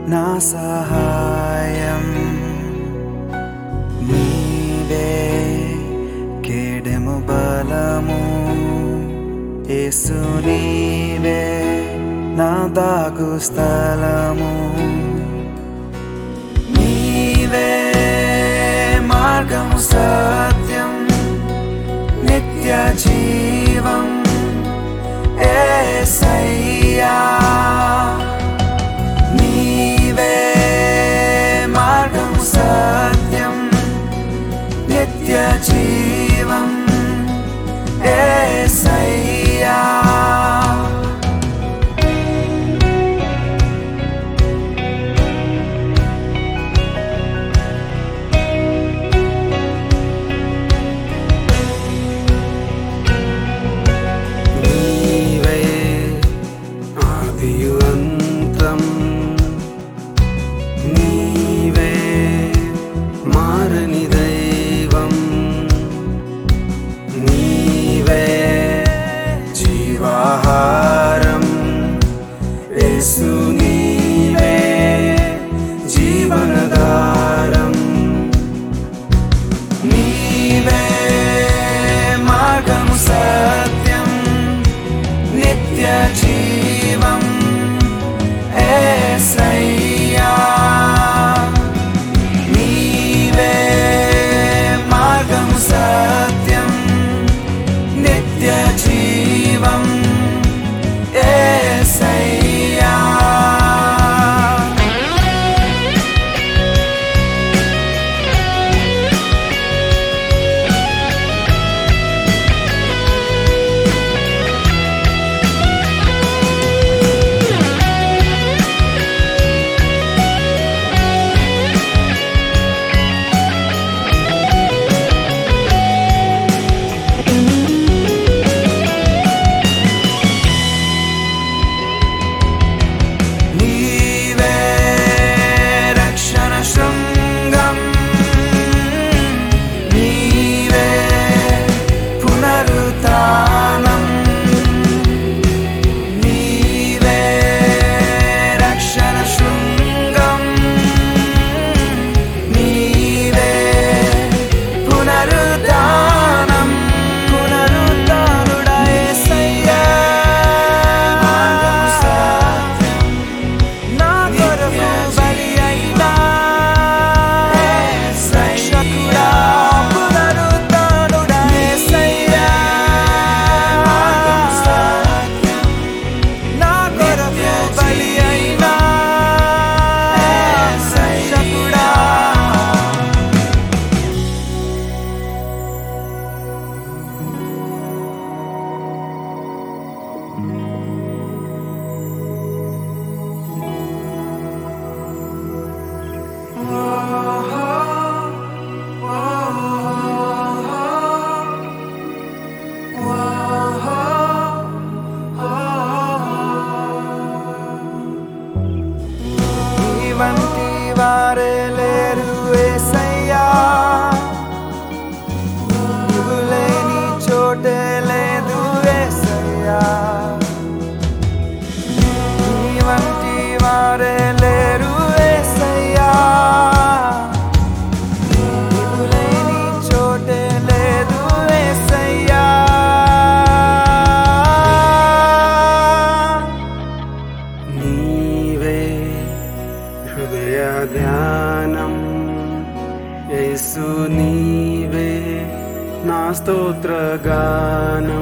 నా సహాయం నీవే కేడెము బలము యేసు నీవే నా దాగు స్థలము నీవే మార్గము సత్యం నిత్య జీవం ఏసయ్యా నీవే మార్గం సత్యం నిత్య జీవం ఏసయ్యా నీవే ఆదియు అంతం నీవే మారని దైవం నీవే జీవాహారం యేసు నీవే జీవనధారం నీవే మార్గం సత్యం నిత్య జీవం ఏసయ్యా నీవే మార్గం సత్యం నిత్య జీవం ఏసయ్యా నీవే రక్షణ శృంగం నీవే పునరుత్థానం నీవే రక్షణ శృంగం నీవే పునరుత్థానం పునరుత్థానుడా యేసయ్యా సత్యం నా కొరకు బలి అయినా రక్షకుడా పునరుత్థానుడా యేసయ్యా నా కొరకు బలి అయినా రక్షకుడా నీ వంటి వారే లేరు యేసయ్యా నువ్వు లేని చోటే లేదు యేసయ్యా నీ వంటి వారే లేరు యేసయ్యా నువ్వు లేని చోటే లేదు యేసయ్యా నీవే హృదయ ధ్యానం యేసు నీవే నా స్తోత్రగానం